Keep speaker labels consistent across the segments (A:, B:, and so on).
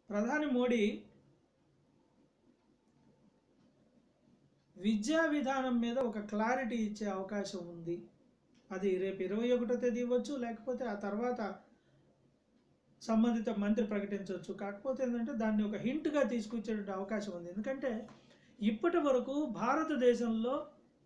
A: ప్రధాని మోడీ విద్యా విధానం మీద ఒక క్లారిటీ ఇచ్చే అవకాశం ఉంది అది రేపు ఇరవై ఒకటో తేదీ ఇవ్వచ్చు లేకపోతే ఆ తర్వాత సంబంధిత మంత్రి ప్రకటించవచ్చు కాకపోతే ఏంటంటే దాన్ని ఒక హింట్గా తీసుకొచ్చేటువంటి అవకాశం ఉంది ఎందుకంటే ఇప్పటి వరకు భారతదేశంలో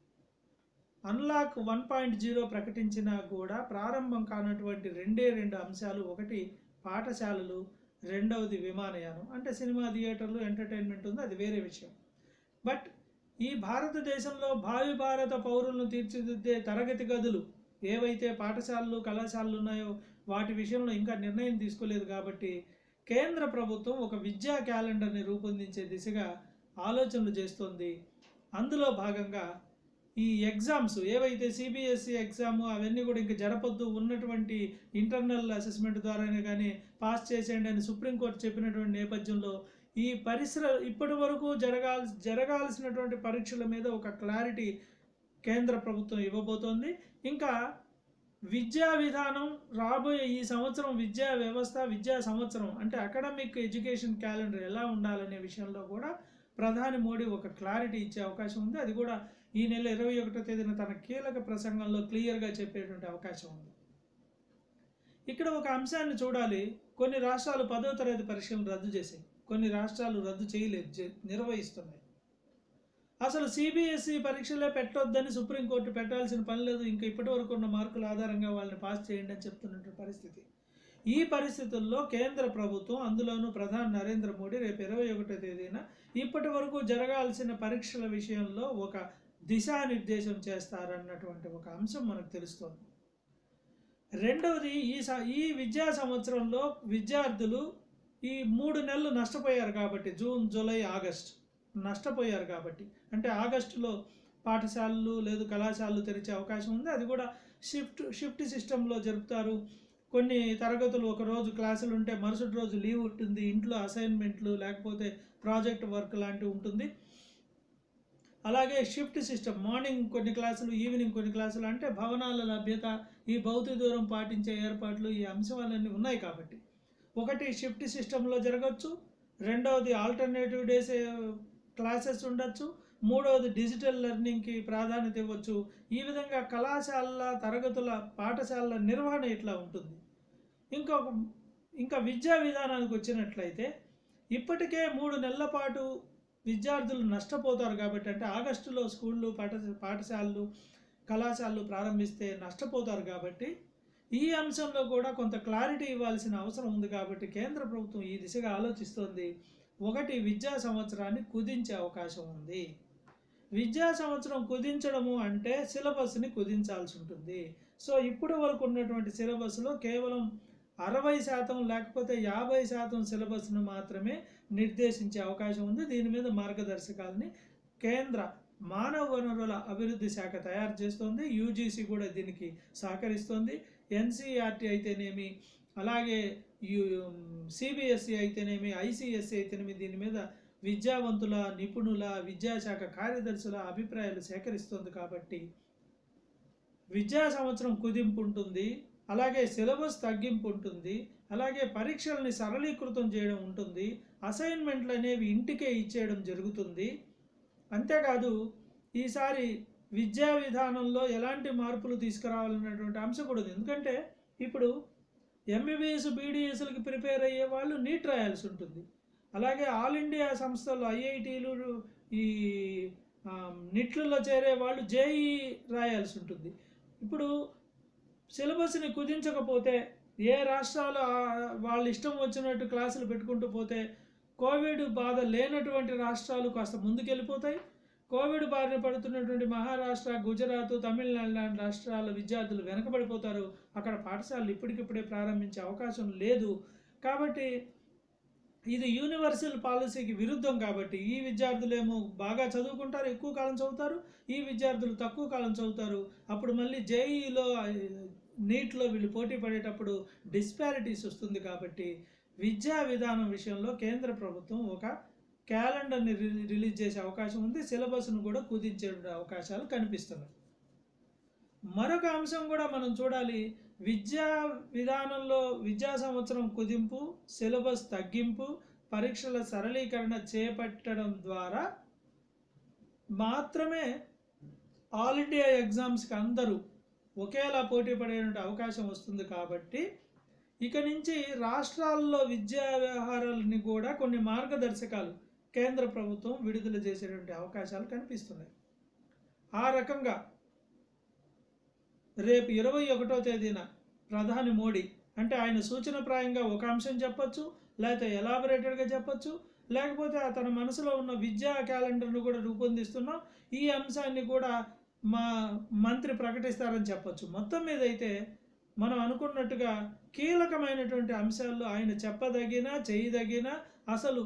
A: అన్లాక్ వన్ పాయింట్ జీరో ప్రకటించినా కూడా ప్రారంభం కానటువంటి రెండే రెండు అంశాలు ఒకటి పాఠశాలలు రెండవది విమానయానం అంటే సినిమా థియేటర్లు ఎంటర్టైన్మెంట్ ఉంది అది వేరే విషయం బట్ ఈ భారతదేశంలో భావి భారత పౌరులను తీర్చిదిద్దే తరగతి గదులు ఏవైతే పాఠశాలలు కళాశాలలు ఉన్నాయో వాటి విషయంలో ఇంకా నిర్ణయం తీసుకోలేదు కాబట్టి కేంద్ర ప్రభుత్వం ఒక విద్యా క్యాలెండర్ని రూపొందించే దిశగా ఆలోచనలు చేస్తోంది అందులో భాగంగా ఈ ఎగ్జామ్స్ ఏవైతే సిబిఎస్ఈ ఎగ్జామ్ అవన్నీ కూడా ఇంకా జరపొద్దు ఉన్నటువంటి ఇంటర్నల్ అసెస్మెంట్ ద్వారానే కానీ పాస్ చేసేయండి అని సుప్రీంకోర్టు చెప్పినటువంటి నేపథ్యంలో ఈ పరిసర ఇప్పటి వరకు జరగాల్ జరగాల్సినటువంటి పరీక్షల మీద ఒక క్లారిటీ కేంద్ర ప్రభుత్వం ఇవ్వబోతోంది ఇంకా విద్యా విధానం రాబోయే ఈ సంవత్సరం విద్యా వ్యవస్థ విద్యా సంవత్సరం అంటే అకాడమిక్ ఎడ్యుకేషన్ క్యాలెండర్ ఎలా ఉండాలనే విషయంలో కూడా ప్రధాని మోడీ ఒక క్లారిటీ ఇచ్చే అవకాశం ఉంది అది కూడా ఈ నెల ఇరవై ఒకటో తేదీన తన కీలక ప్రసంగంలో క్లియర్గా చెప్పేటువంటి అవకాశం ఉంది ఇక్కడ ఒక అంశాన్ని చూడాలి కొన్ని రాష్ట్రాలు పదో తరగతి పరీక్షలను రద్దు చేసాయి కొన్ని రాష్ట్రాలు రద్దు చేయలేదు చే- నిర్వహిస్తున్నాయి అసలు సిబిఎస్ఈ పరీక్షలే పెట్టొద్దని సుప్రీంకోర్టు పెట్టాల్సిన పని లేదు ఇంకా ఇప్పటి వరకు ఉన్న మార్కుల ఆధారంగా వాళ్ళని పాస్ చేయండి అని చెప్తున్నటువంటి పరిస్థితి ఈ పరిస్థితుల్లో కేంద్ర ప్రభుత్వం అందులోనూ ప్రధాని నరేంద్ర మోడీ రేపు ఇరవై ఒకటో తేదీన ఇప్పటి వరకు జరగాల్సిన పరీక్షల విషయంలో ఒక దిశానిర్దేశం చేస్తారన్నటువంటి ఒక అంశం మనకు తెలుస్తోంది రెండవది ఈ స- ఈ విద్యా సంవత్సరంలో విద్యార్థులు ఈ మూడు నెలలు నష్టపోయారు కాబట్టి జూన్ జూలై ఆగస్ట్ నష్టపోయారు కాబట్టి అంటే ఆగస్టులో పాఠశాలలు లేదు కళాశాలలు తెరిచే అవకాశం ఉంది అది కూడా షిఫ్ట్ షిఫ్ట్ సిస్టంలో జరుపుతారు కొన్ని తరగతులు ఒక రోజు క్లాసులు ఉంటే మరుసటి రోజు లీవ్ ఉంటుంది ఇంట్లో అసైన్మెంట్లు లేకపోతే ప్రాజెక్ట్ వర్క్ లాంటివి ఉంటుంది అలాగే షిఫ్ట్ సిస్టమ్ మార్నింగ్ కొన్ని క్లాసులు ఈవినింగ్ కొన్ని క్లాసులు అంటే భవనాల లభ్యత ఈ భౌతిక దూరం పాటించే ఏర్పాట్లు ఈ అంశాలన్నీ ఉన్నాయి కాబట్టి ఒకటి షిఫ్ట్ సిస్టంలో జరగచ్చు రెండవది ఆల్టర్నేటివ్ డేస్ క్లాసెస్ ఉండొచ్చు మూడవది డిజిటల్ లెర్నింగ్కి ప్రాధాన్యత ఇవ్వచ్చు ఈ విధంగా కళాశాలల తరగతుల పాఠశాలల నిర్వహణ ఇట్లా ఉంటుంది ఇంకొక ఇంకా విద్యా విధానానికి వచ్చినట్లయితే ఇప్పటికే మూడు నెలల పాటు విద్యార్థులు నష్టపోతారు కాబట్టి అంటే ఆగస్టులో స్కూళ్ళు పాఠ పాఠశాలలు కళాశాలలు ప్రారంభిస్తే నష్టపోతారు కాబట్టి ఈ అంశంలో కూడా కొంత క్లారిటీ ఇవ్వాల్సిన అవసరం ఉంది కాబట్టి కేంద్ర ప్రభుత్వం ఈ దిశగా ఆలోచిస్తోంది ఒకటి విద్యా సంవత్సరాన్ని కుదించే అవకాశం ఉంది విద్యా సంవత్సరం కుదించడము అంటే సిలబస్ని కుదించాల్సి ఉంటుంది సో ఇప్పటి వరకు ఉన్నటువంటి సిలబస్లో కేవలం అరవై శాతం లేకపోతే యాభై శాతం సిలబస్ను మాత్రమే నిర్దేశించే అవకాశం ఉంది దీని మీద మార్గదర్శకాలని కేంద్ర మానవ వనరుల అభివృద్ధి శాఖ తయారు చేస్తోంది యూజీసీ కూడా దీనికి సహకరిస్తోంది ఎన్సీఆర్టీ అయితేనేమి అలాగే యు సిబిఎస్ఈ అయితేనేమి ఐసిఎస్సి అయితేనేమి దీని మీద విద్యావంతుల నిపుణుల విద్యాశాఖ కార్యదర్శుల అభిప్రాయాలు సేకరిస్తుంది కాబట్టి విద్యా సంవత్సరం కుదింపు ఉంటుంది అలాగే సిలబస్ తగ్గింపు ఉంటుంది అలాగే పరీక్షల్ని సరళీకృతం చేయడం ఉంటుంది అసైన్మెంట్లు అనేవి ఇంటికే ఇచ్చేయడం జరుగుతుంది అంతేకాదు ఈసారి విద్యా విధానంలో ఎలాంటి మార్పులు తీసుకురావాలన్నటువంటి అంశం కూడా ఉంది ఎందుకంటే ఇప్పుడు ఎంబీబీఎస్ బీడీఎస్లకి ప్రిపేర్ అయ్యే వాళ్ళు నీట్ రాయాల్సి ఉంటుంది అలాగే ఆల్ ఇండియా సంస్థలు ఐఐటీలు ఈ ఆ, నిట్లలో చేరే వాళ్ళు జేఈ రాయాల్సి ఉంటుంది ఇప్పుడు సిలబస్ని కుదించకపోతే ఏ రాష్ట్రాలు ఆ- వాళ్ళ ఇష్టం వచ్చినట్టు క్లాసులు పెట్టుకుంటూ పోతే కోవిడ్ బాధ లేనటువంటి రాష్ట్రాలు కాస్త ముందుకెళ్ళిపోతాయి కోవిడ్ బారిన పడుతున్నటువంటి మహారాష్ట్ర గుజరాత్ తమిళనాడు లాంటి రాష్ట్రాల విద్యార్థులు వెనకబడిపోతారు అక్కడ పాఠశాలలు ఇప్పటికిప్పుడే ప్రారంభించే అవకాశం లేదు కాబట్టి ఇది యూనివర్సల్ పాలసీకి విరుద్ధం కాబట్టి ఈ విద్యార్థులేమో బాగా చదువుకుంటారు ఎక్కువ కాలం చదువుతారు ఈ విద్యార్థులు తక్కువ కాలం చదువుతారు అప్పుడు మళ్ళీ జేఈలో నీట్లో వీళ్ళు పోటీ పడేటప్పుడు డిస్పారిటీస్ వస్తుంది కాబట్టి విద్యా విధానం విషయంలో కేంద్ర ప్రభుత్వం ఒక క్యాలెండర్ని రి- రిలీజ్ చేసే అవకాశం ఉంది సిలబస్ను కూడా కుదించే అవకాశాలు కనిపిస్తున్నాయి మరొక అంశం కూడా మనం చూడాలి విద్యా విధానంలో విద్యా సంవత్సరం కుదింపు సిలబస్ తగ్గింపు పరీక్షల సరళీకరణ చేపట్టడం ద్వారా మాత్రమే ఆల్ ఇండియా ఎగ్జామ్స్కి అందరూ ఒకేలా పోటీ పడేటువంటి అవకాశం వస్తుంది కాబట్టి ఇక నుంచి రాష్ట్రాల్లో విద్యా వ్యవహారాలని కూడా కొన్ని మార్గదర్శకాలు కేంద్ర ప్రభుత్వం విడుదల చేసేటువంటి అవకాశాలు కనిపిస్తున్నాయి ఆ రకంగా రేపు ఇరవై ఒకటో తేదీన ప్రధాని మోడీ అంటే ఆయన సూచనప్రాయంగా ఒక అంశం చెప్పొచ్చు లేకపోతే ఎలాబొరేటెడ్గా చెప్పొచ్చు లేకపోతే తన మనసులో ఉన్న విద్యా క్యాలెండర్ను కూడా రూపొందిస్తున్నాం ఈ అంశాన్ని కూడా మా మంత్రి ప్రకటిస్తారని చెప్పొచ్చు మొత్తం మీద అయితే మనం అనుకున్నట్టుగా కీలకమైనటువంటి అంశాల్లో ఆయన చెప్పదగిన చేయదగిన అసలు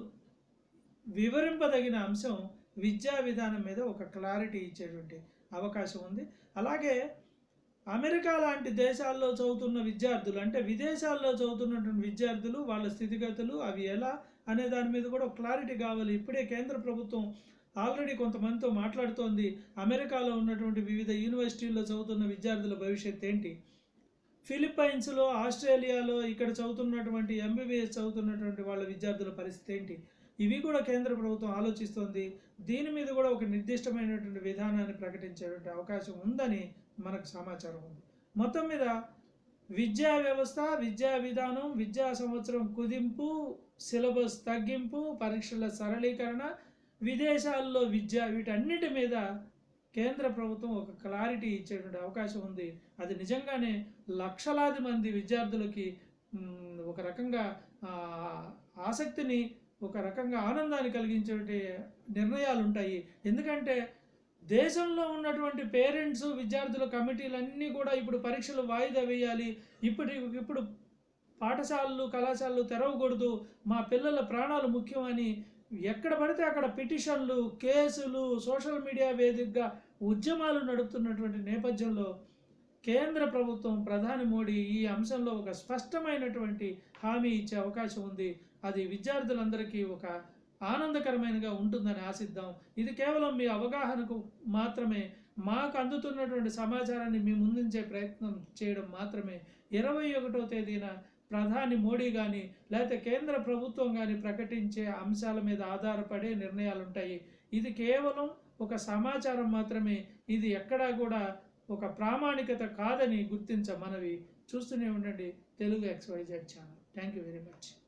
A: వివరింపదగిన అంశం విద్యా విధానం మీద ఒక క్లారిటీ ఇచ్చేటువంటి అవకాశం ఉంది అలాగే అమెరికా లాంటి దేశాల్లో చదువుతున్న విద్యార్థులు అంటే విదేశాల్లో చదువుతున్నటువంటి విద్యార్థులు వాళ్ళ స్థితిగతులు అవి ఎలా అనే దాని మీద కూడా ఒక క్లారిటీ కావాలి ఇప్పుడే కేంద్ర ప్రభుత్వం ఆల్రెడీ కొంతమందితో మాట్లాడుతోంది అమెరికాలో ఉన్నటువంటి వివిధ యూనివర్సిటీల్లో చదువుతున్న విద్యార్థుల భవిష్యత్ ఏంటి ఫిలిప్పైన్స్లో ఆస్ట్రేలియాలో ఇక్కడ చదువుతున్నటువంటి ఎంబీబీఎస్ చదువుతున్నటువంటి వాళ్ళ విద్యార్థుల పరిస్థితి ఏంటి ఇవి కూడా కేంద్ర ప్రభుత్వం ఆలోచిస్తోంది దీని మీద కూడా ఒక నిర్దిష్టమైనటువంటి విధానాన్ని ప్రకటించేటువంటి అవకాశం ఉందని మనకు సమాచారం ఉంది మొత్తం మీద విద్యా వ్యవస్థ విద్యా విధానం విద్యా సంవత్సరం కుదింపు సిలబస్ తగ్గింపు పరీక్షల సరళీకరణ విదేశాల్లో విద్య వీటన్నిటి మీద కేంద్ర ప్రభుత్వం ఒక క్లారిటీ ఇచ్చేటువంటి అవకాశం ఉంది అది నిజంగానే లక్షలాది మంది విద్యార్థులకి మ్, ఒక రకంగా ఆ, ఆసక్తిని ఒక రకంగా ఆనందాన్ని కలిగించే నిర్ణయాలు ఉంటాయి ఎందుకంటే దేశంలో ఉన్నటువంటి పేరెంట్స్ విద్యార్థుల కమిటీలన్నీ కూడా ఇప్పుడు పరీక్షలు వాయిదా వేయాలి ఇప్పుడు ఇప్పుడు పాఠశాలలు కళాశాలలు తెరవకూడదు మా పిల్లల ప్రాణాలు ముఖ్యమని ఎక్కడ పడితే అక్కడ పిటిషన్లు కేసులు సోషల్ మీడియా వేదికగా ఉద్యమాలు నడుపుతున్నటువంటి నేపథ్యంలో కేంద్ర ప్రభుత్వం ప్రధాని మోడీ ఈ అంశంలో ఒక స్పష్టమైనటువంటి హామీ ఇచ్చే అవకాశం ఉంది అది విద్యార్థులందరికీ ఒక ఆనందకరమైనగా ఉంటుందని ఆశిద్దాం ఇది కేవలం మీ అవగాహనకు మాత్రమే మాకు అందుతున్నటువంటి సమాచారాన్ని మీ ముందుంచే ప్రయత్నం చేయడం మాత్రమే ఇరవై ఒకటో తేదీన ప్రధాని మోడీ కానీ లేకపోతే కేంద్ర ప్రభుత్వం కానీ ప్రకటించే అంశాల మీద ఆధారపడే నిర్ణయాలు ఉంటాయి ఇది కేవలం ఒక సమాచారం మాత్రమే ఇది ఎక్కడా కూడా ఒక ప్రామాణికత కాదని గుర్తించ మనవి చూస్తూనే ఉండండి Telugu XYZ channel thank you very much